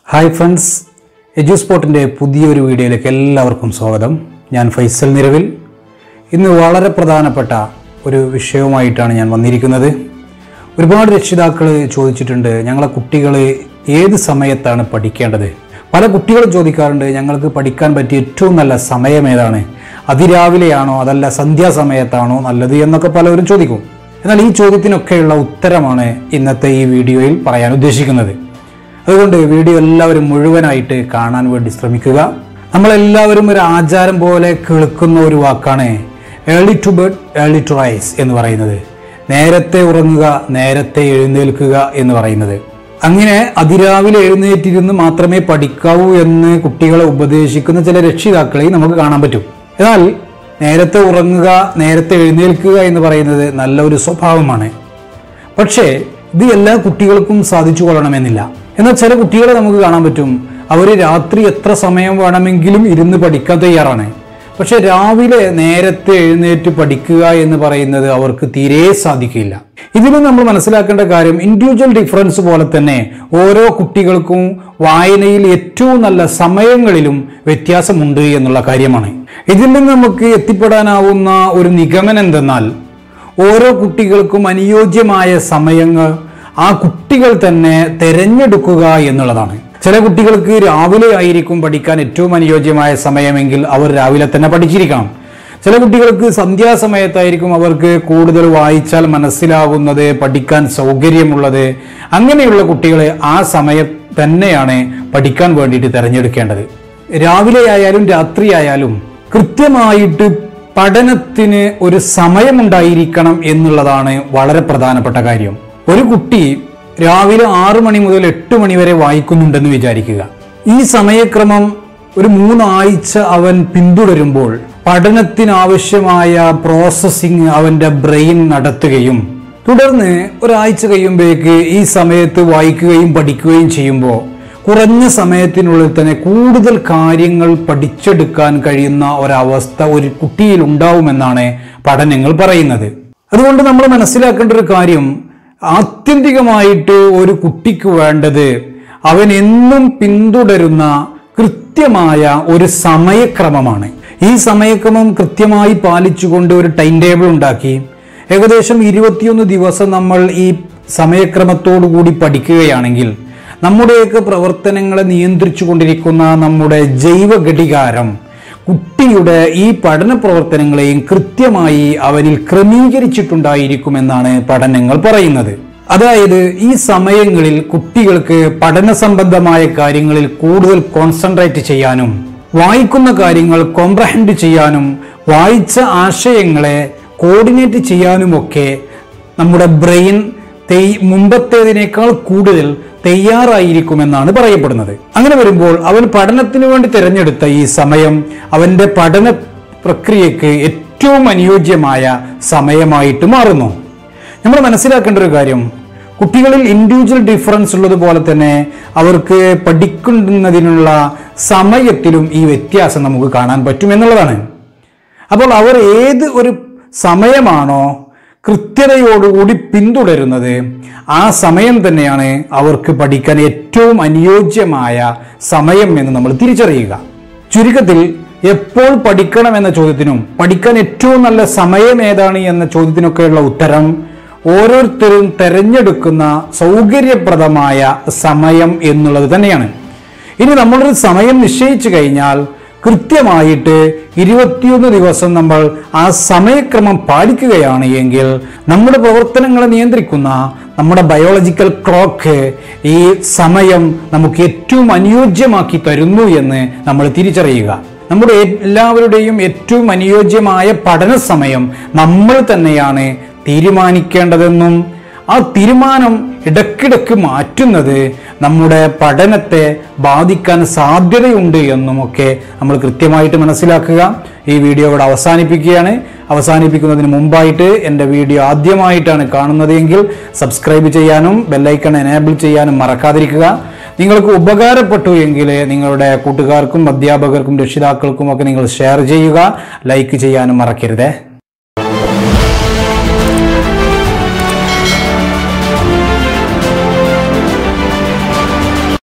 hi friends എജു സ്പോട്ടിൻ്റെ പുതിയൊരു വീഡിയോയിലേക്ക് എല്ലാവർക്കും സ്വാഗതം ഞാൻ ഫൈസൽ നിരവിൽ ഇന്ന് വളരെ പ്രധാനപ്പെട്ട ഒരു വിഷയവുമായിട്ടാണ് ഞാൻ വന്നിരിക്കുന്നത് ഒരുപാട് രക്ഷിതാക്കൾ ചോദിച്ചിട്ടുണ്ട് ഞങ്ങളെ കുട്ടികൾ ഏത് സമയത്താണ് പഠിക്കേണ്ടത് പല കുട്ടികളും ചോദിക്കാറുണ്ട് ഞങ്ങൾക്ക് പഠിക്കാൻ പറ്റിയ ഏറ്റവും നല്ല സമയം ഏതാണ് അതിരാവിലെയാണോ അതല്ല സന്ധ്യാസമയത്താണോ നല്ലത് എന്നൊക്കെ പലവരും ചോദിക്കും എന്നാൽ ഈ ചോദ്യത്തിനൊക്കെയുള്ള ഉത്തരമാണ് ഇന്നത്തെ ഈ വീഡിയോയിൽ പറയാൻ ഉദ്ദേശിക്കുന്നത് അതുകൊണ്ട് വീഡിയോ എല്ലാവരും മുഴുവനായിട്ട് കാണാൻ വേണ്ടി ശ്രമിക്കുക നമ്മളെല്ലാവരും ഒരു ആചാരം പോലെ കേൾക്കുന്ന ഒരു വാക്കാണ് early to bed early to rise എന്ന് പറയുന്നത് നേരത്തെ ഉറങ്ങുക നേരത്തെ എഴുന്നേൽക്കുക എന്ന് പറയുന്നത് അങ്ങനെ അതിരാവിലെ എഴുന്നേറ്റിരുന്ന് മാത്രമേ പഠിക്കാവൂ എന്ന് കുട്ടികളെ ഉപദേശിക്കുന്ന ചില രക്ഷിതാക്കളെയും നമുക്ക് കാണാൻ പറ്റും എന്നാൽ നേരത്തെ ഉറങ്ങുക നേരത്തെ എഴുന്നേൽക്കുക എന്ന് പറയുന്നത് നല്ല ഒരു സ്വഭാവമാണ് പക്ഷേ ഇത് എല്ലാ കുട്ടികൾക്കും സാധിച്ചു കൊള്ളണമെന്നില്ല എന്നാൽ ചില കുട്ടികളെ നമുക്ക് കാണാൻ പറ്റും അവർ രാത്രി എത്ര സമയം വേണമെങ്കിലും ഇരുന്ന് പഠിക്കാൻ തയ്യാറാണ് പക്ഷെ രാവിലെ നേരത്തെ എഴുന്നേറ്റ് പഠിക്കുക എന്ന് പറയുന്നത് അവർക്ക് തീരെ സാധിക്കില്ല ഇതിന് നമ്മൾ മനസ്സിലാക്കേണ്ട കാര്യം ഇൻഡിവിജ്വൽ ഡിഫറൻസ് പോലെ തന്നെ ഓരോ കുട്ടികൾക്കും വായനയിൽ ഏറ്റവും നല്ല സമയങ്ങളിലും വ്യത്യാസമുണ്ട് എന്നുള്ള കാര്യമാണ് ഇതിൽ നിന്ന് നമുക്ക് എത്തിപ്പെടാനാവുന്ന ഒരു നിഗമനം എന്തെന്നാൽ ഓരോ കുട്ടികൾക്കും അനുയോജ്യമായ സമയങ്ങൾ ആ കുട്ടികൾ തന്നെ തിരഞ്ഞെടുക്കുക എന്നുള്ളതാണ് ചില കുട്ടികൾക്ക് രാവിലെ ആയിരിക്കും പഠിക്കാൻ ഏറ്റവും അനുയോജ്യമായ സമയമെങ്കിൽ അവർ രാവിലെ തന്നെ പഠിച്ചിരിക്കണം ചില കുട്ടികൾക്ക് സന്ധ്യാസമയത്തായിരിക്കും അവർക്ക് കൂടുതൽ വായിച്ചാൽ മനസ്സിലാകുന്നത് പഠിക്കാൻ സൗകര്യമുള്ളത് അങ്ങനെയുള്ള കുട്ടികളെ ആ സമയം തന്നെയാണ് പഠിക്കാൻ വേണ്ടിയിട്ട് തിരഞ്ഞെടുക്കേണ്ടത് രാവിലെ ആയാലും രാത്രിയായാലും കൃത്യമായിട്ട് പഠനത്തിന് ഒരു സമയമുണ്ടായിരിക്കണം എന്നുള്ളതാണ് വളരെ പ്രധാനപ്പെട്ട കാര്യം ഒരു കുട്ടി രാവിലെ ആറു മണി മുതൽ എട്ട് മണി വരെ വായിക്കുന്നുണ്ടെന്ന് വിചാരിക്കുക ഈ സമയക്രമം ഒരു മൂന്നാഴ്ച അവൻ പിന്തുടരുമ്പോൾ പഠനത്തിനാവശ്യമായ പ്രോസസ്സിംഗ് അവന്റെ ബ്രെയിൻ നടത്തുകയും തുടർന്ന് ഒരാഴ്ച കഴിയുമ്പോഴേക്ക് ഈ സമയത്ത് വായിക്കുകയും പഠിക്കുകയും ചെയ്യുമ്പോൾ കുറഞ്ഞ സമയത്തിനുള്ളിൽ തന്നെ കൂടുതൽ കാര്യങ്ങൾ പഠിച്ചെടുക്കാൻ കഴിയുന്ന ഒരവസ്ഥ ഒരു കുട്ടിയിൽ ഉണ്ടാവുമെന്നാണ് പഠനങ്ങൾ പറയുന്നത് അതുകൊണ്ട് നമ്മൾ മനസ്സിലാക്കേണ്ട ഒരു കാര്യം ആത്യന്തികമായിട്ട് ഒരു കുട്ടിക്ക് വേണ്ടത് അവൻ എന്നും പിന്തുടരുന്ന കൃത്യമായ ഒരു സമയക്രമമാണ് ഈ സമയക്രമം കൃത്യമായി പാലിച്ചുകൊണ്ട് ഒരു ടൈം ടേബിൾ ഉണ്ടാക്കി ഏകദേശം ഇരുപത്തിയൊന്ന് ദിവസം നമ്മൾ ഈ സമയക്രമത്തോടു കൂടി പഠിക്കുകയാണെങ്കിൽ നമ്മുടെയൊക്കെ പ്രവർത്തനങ്ങളെ നിയന്ത്രിച്ചു കൊണ്ടിരിക്കുന്ന നമ്മുടെ ജൈവ ഘടികാരം കുട്ടിയുടെ ഈ പഠന പ്രവർത്തനങ്ങളെയും കൃത്യമായി അവനിൽ ക്രമീകരിച്ചിട്ടുണ്ടായിരിക്കുമെന്നാണ് പഠനങ്ങൾ പറയുന്നത് അതായത് ഈ സമയങ്ങളിൽ കുട്ടികൾക്ക് പഠന സംബന്ധമായ കാര്യങ്ങളിൽ കൂടുതൽ കോൺസെൻട്രേറ്റ് ചെയ്യാനും വായിക്കുന്ന കാര്യങ്ങൾ കോംപ്രഹെൻഡ് ചെയ്യാനും വായിച്ച ആശയങ്ങളെ കോർഡിനേറ്റ് ചെയ്യാനുമൊക്കെ നമ്മുടെ ബ്രെയിൻ തെയ് മുമ്പത്തേതിനേക്കാൾ കൂടുതൽ തയ്യാറായിരിക്കുമെന്നാണ് പറയപ്പെടുന്നത് അങ്ങനെ വരുമ്പോൾ അവൻ പഠനത്തിന് വേണ്ടി തിരഞ്ഞെടുത്ത ഈ സമയം അവന്റെ പഠന പ്രക്രിയക്ക് ഏറ്റവും അനുയോജ്യമായ സമയമായിട്ട് മാറുന്നു നമ്മൾ മനസ്സിലാക്കേണ്ട ഒരു കാര്യം കുട്ടികളിൽ ഇൻഡിവിജ്വൽ ഡിഫറൻസ് ഉള്ളതുപോലെ തന്നെ അവർക്ക് പഠിക്കുന്നതിനുള്ള സമയത്തിലും ഈ വ്യത്യാസം നമുക്ക് കാണാൻ പറ്റും എന്നുള്ളതാണ് അപ്പോൾ അവർ ഏത് ഒരു സമയമാണോ കൃത്യതയോടുകൂടി പിന്തുടരുന്നത് ആ സമയം തന്നെയാണ് അവർക്ക് പഠിക്കാൻ ഏറ്റവും അനുയോജ്യമായ സമയം എന്ന് നമ്മൾ തിരിച്ചറിയുക ചുരുക്കത്തിൽ എപ്പോൾ പഠിക്കണം എന്ന ചോദ്യത്തിനും പഠിക്കാൻ ഏറ്റവും നല്ല സമയം ഏതാണ് എന്ന ചോദ്യത്തിനൊക്കെയുള്ള ഉത്തരം ഓരോരുത്തരും തെരഞ്ഞെടുക്കുന്ന സൗകര്യപ്രദമായ സമയം എന്നുള്ളത് തന്നെയാണ് ഇനി നമ്മളൊരു സമയം നിശ്ചയിച്ചു കഴിഞ്ഞാൽ കൃത്യമായിട്ട് ഇരുപത്തിയൊന്ന് ദിവസം നമ്മൾ ആ സമയക്രമം പാലിക്കുകയാണ് എങ്കിൽ നമ്മുടെ പ്രവർത്തനങ്ങളെ നിയന്ത്രിക്കുന്ന നമ്മുടെ ബയോളജിക്കൽ ക്ലോക്ക് ഈ സമയം നമുക്ക് ഏറ്റവും അനുയോജ്യമാക്കി തരുന്നു എന്ന് നമ്മൾ തിരിച്ചറിയുക നമ്മുടെ എല്ലാവരുടെയും ഏറ്റവും അനുയോജ്യമായ പഠന സമയം നമ്മൾ തന്നെയാണ് തീരുമാനിക്കേണ്ടതെന്നും ആ തീരുമാനം ഇടയ്ക്കിടയ്ക്ക് മാറ്റുന്നത് നമ്മുടെ പഠനത്തെ ബാധിക്കാൻ സാധ്യതയുണ്ട് എന്നുമൊക്കെ നമ്മൾ കൃത്യമായിട്ട് മനസ്സിലാക്കുക ഈ വീഡിയോ ഇവിടെ അവസാനിപ്പിക്കുകയാണ് അവസാനിപ്പിക്കുന്നതിന് മുമ്പായിട്ട് എൻ്റെ വീഡിയോ ആദ്യമായിട്ടാണ് കാണുന്നത് എങ്കിൽ സബ്സ്ക്രൈബ് ചെയ്യാനും ബെല്ലൈക്കൺ എനേബിൾ ചെയ്യാനും മറക്കാതിരിക്കുക നിങ്ങൾക്ക് ഉപകാരപ്പെട്ടു എങ്കിൽ നിങ്ങളുടെ കൂട്ടുകാർക്കും അധ്യാപകർക്കും രക്ഷിതാക്കൾക്കും ഒക്കെ നിങ്ങൾ ഷെയർ ചെയ്യുക ലൈക്ക് ചെയ്യാനും മറക്കരുതേ